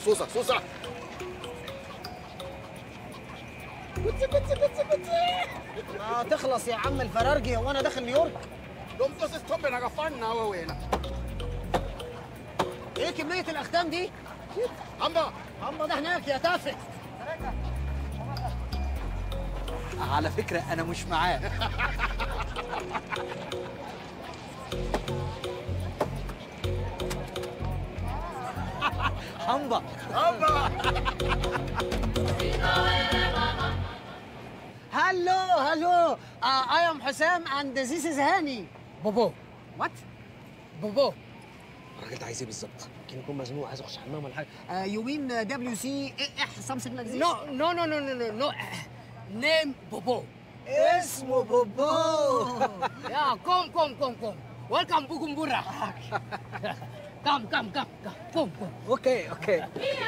سوسه سوسه كوتسي كوتسي كوتسي كوتسي ما تخلص يا عم الفرارجي هو انا داخل نيويورك دون بس ستوب انا غفرنا وين ايه كميه الاختام دي عمبا عم ده هناك يا تافه على فكرة أنا مش معاه حمبا عمبا هلو هلو اي ام حسام اند ذيس از هاني بابا وات بابا الراجل ده عايز ايه بالظبط؟ يمكن يكون مزنوق عايز يخش حمام ولا حاجه يو مين دبليو سي اح سامثينج لايك ذيس نو نو نو نو نو نو نو نيم بابا اسمه بوبو يا كوم كوم كوم كوم ويلكم بوكمبورا كم كم كم كم كوم كوم اوكي اوكي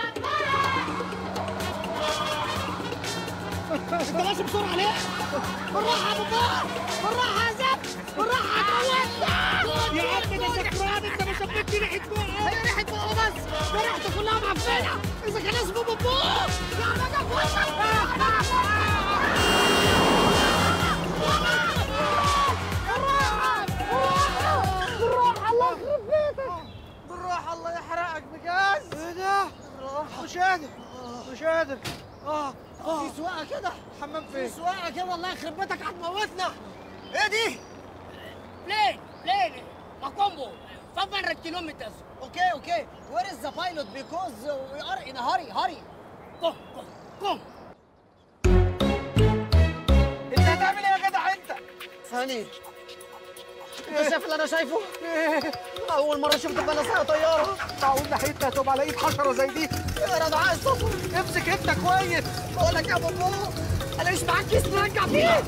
انت ماشي بسرعه ليه؟ بالراحه يا بابا بالراحه يا زب بالراحه هتموتنا يا عم ده سكران انت ما شمتش ريحه بقه هي ريحه بقه بس ده ريحته كلها معفنه اذا كان اسمه بابا يا عم ده بالراحه الله يخرب بيتك بالراحة الله يحرقك بجاز ايه ده؟ مش قادر مش قادر اه في سواقه كده حمام في فين؟ سواقه كده الله يخرب بيتك هتموتنا ايه دي؟ بلين بلين ماكومبو 500 كيلومتر اوكي اوكي وير از ذا بايلوت بيكوز وي ار ان هاري هاري كوم كوم كوم انت هتعمل ايه يا جدع انت؟ ثاني انت شايف اللي انا شايفه؟ اول مره شفت بلاسه طياره معقول ناحيتها تبقى على ايد حشرة زي دي انا ده عايز سفر امسك انت كويس بقول لك يا بابا انا مش معاك كيس نرجع فيه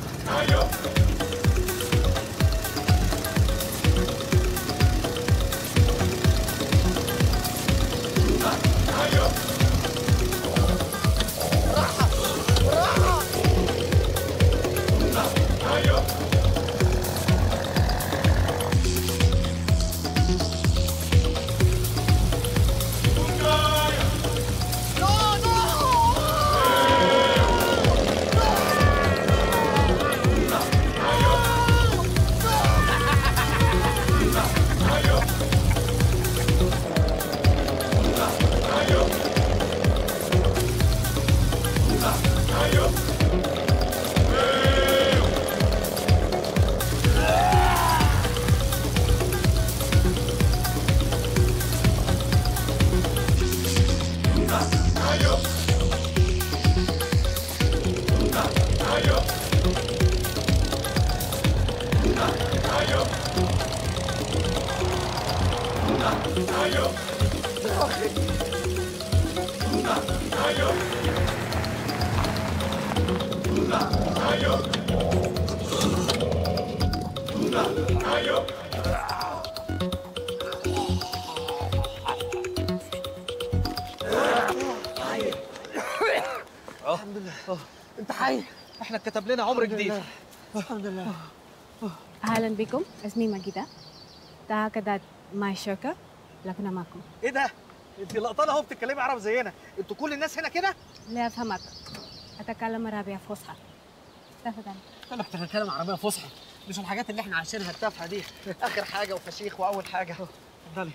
انت حي احنا اتكتب لنا عمر جديد الحمد لله أهلا بكم اسمي ماجدة ده كده ماي شركة لكن معكم ايه ده؟ انت لقطانه اهو بتتكلمي عربي زينا انتوا كل الناس هنا كده؟ لا أفهمك أتكلم عربية فصحى تفضل انا محتاج اتكلم عربيه فصحى مش الحاجات اللي احنا عايشينها التافهه دي اخر حاجه وفشيخ واول حاجه اتفضلي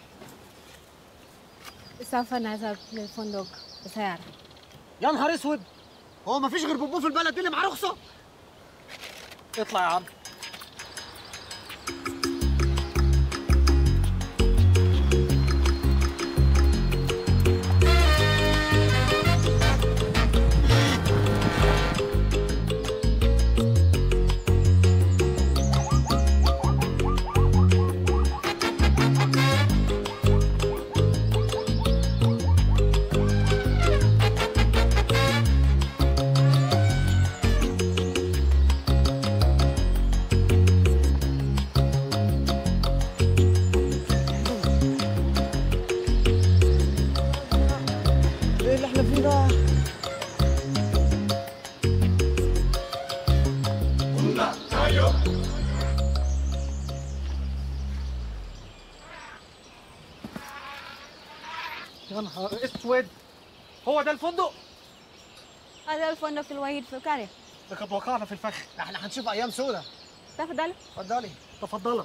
سوف نذهب للفندق بسيارة يا نهار اسود هو ما فيش غير بوبو في البلد دي اللي معاه رخصه اطلع يا عم ايه اللي احنا فيه ده يا نهار اسود هو ده الفندق هذا الفندق الوحيد في القرية لقد وقعنا في الفخ احنا هنشوف ايام سودة تفضل اتفضلي تفضلي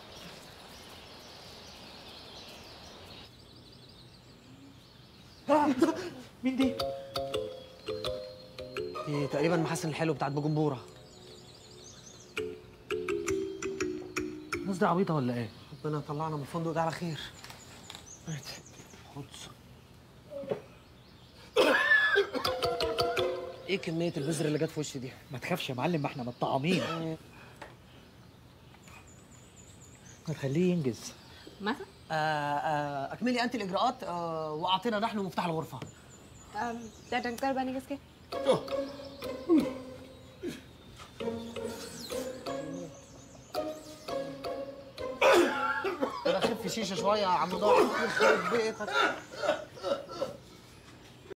آه، مين دي؟ دي تقريبا محسن الحلو بتاعت بجمبوره الناس دي عبيطة ولا ايه؟ ربنا طلعنا من الفندق ده على خير خد ايه كميه البذر اللي جت في وشي دي ما تخافش يا معلم ما احنا متطعمين ما تخليه ينجز مثلا آه آه اكملي انت الاجراءات آه واعطينا نحن مفتاح الغرفه datang ke Bani Gaske انا خف شيشه شويه يا عم ضاع يخرب بيتك